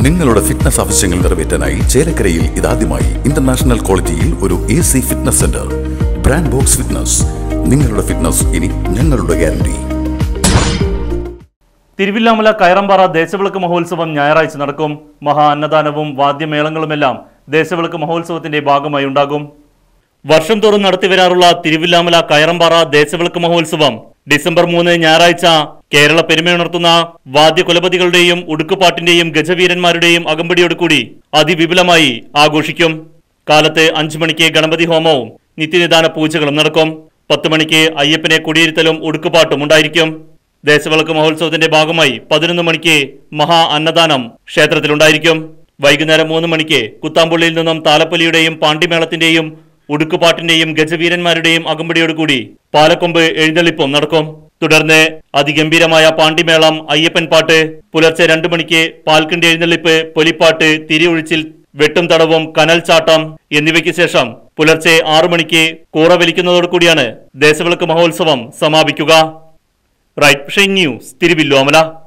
നിങ്ങളുടെ ഫിറ്റ്നസ് ആവശ്യങ്ങൾ നിറവേറ്റാനായി ചേലക്കരയിൽ ഇതാദ്യമായി ഇന്റർനാഷണൽ ക്വാളിറ്റിയിൽ ഒരു A C fitness centre brand Box Fitness നിങ്ങളുടെ ഫിറ്റ്നസ് ഇനി ഞങ്ങളുടെ ഗ്യാരണ്ടി തിരുവില്ലാമല കയറമ്പാറ ദേശവിളക്ക് മഹോത്സവം ഞായറാഴ്ച നടക്കും മഹാ അന്നദാനവും വാദ്യമേളങ്ങളുമെല്ലാം ദേശവിളക്ക് മഹോത്സവത്തിന്റെ ഭാഗമായി ഉണ്ടാകും വർഷം തോറും നടത്തിവരാറുള്ള തിരുവില്ലാമല കയറമ്പാറ ദേശവിളക്ക് മഹോത്സവം ഡിസംബർ മൂന്ന് ഞായറാഴ്ച കേരള പെരുമയുണർത്തുന്ന വാദ്യകുലപതികളുടെയും ഉടുക്കുപാട്ടിന്റെയും ഗജവീരന്മാരുടെയും അകമ്പടിയോടുകൂടി അതിവിപുലമായി ആഘോഷിക്കും കാലത്ത് അഞ്ചു മണിക്ക് ഗണപതി ഹോമവും നിത്യനിദാന പൂജകളും നടക്കും പത്ത് മണിക്ക് അയ്യപ്പനെ കുടിയിരുത്തലും ഉടുക്കുപാട്ടും ഉണ്ടായിരിക്കും ദേശവിളക്ക് മഹോത്സവത്തിന്റെ ഭാഗമായി പതിനൊന്ന് മണിക്ക് മഹാ അന്നദാനം ക്ഷേത്രത്തിലുണ്ടായിരിക്കും വൈകുന്നേരം മൂന്ന് മണിക്ക് കുത്താമ്പുള്ളിയിൽ നിന്നും താലപ്പൊലിയുടെയും പാണ്ടിമേളത്തിന്റെയും ഉടുക്കുപാട്ടിന്റെയും ഗജവീരന്മാരുടെയും അകമ്പടിയോടുകൂടി പാലക്കൊമ്പ് എഴുന്നള്ളിപ്പും നടക്കും തുടർന്ന് അതിഗംഭീരമായ പാണ്ടിമേളം അയ്യപ്പൻ പാട്ട് പുലർച്ചെ രണ്ടു മണിക്ക് പാൽക്കിണ്ടി എഴുന്നള്ളിപ്പ് പൊലിപ്പാട്ട് തിരിയൊഴിച്ചിൽ വെട്ടും തടവും കനൽ ചാട്ടം എന്നിവയ്ക്ക് ശേഷം പുലർച്ചെ ആറു മണിക്ക് കൂറ വലിക്കുന്നതോടുകൂടിയാണ് ദേശവിളക്ക് മഹോത്സവം സമാപിക്കുക റൈറ്റ് ന്യൂസ് തിരുവില്ലോമല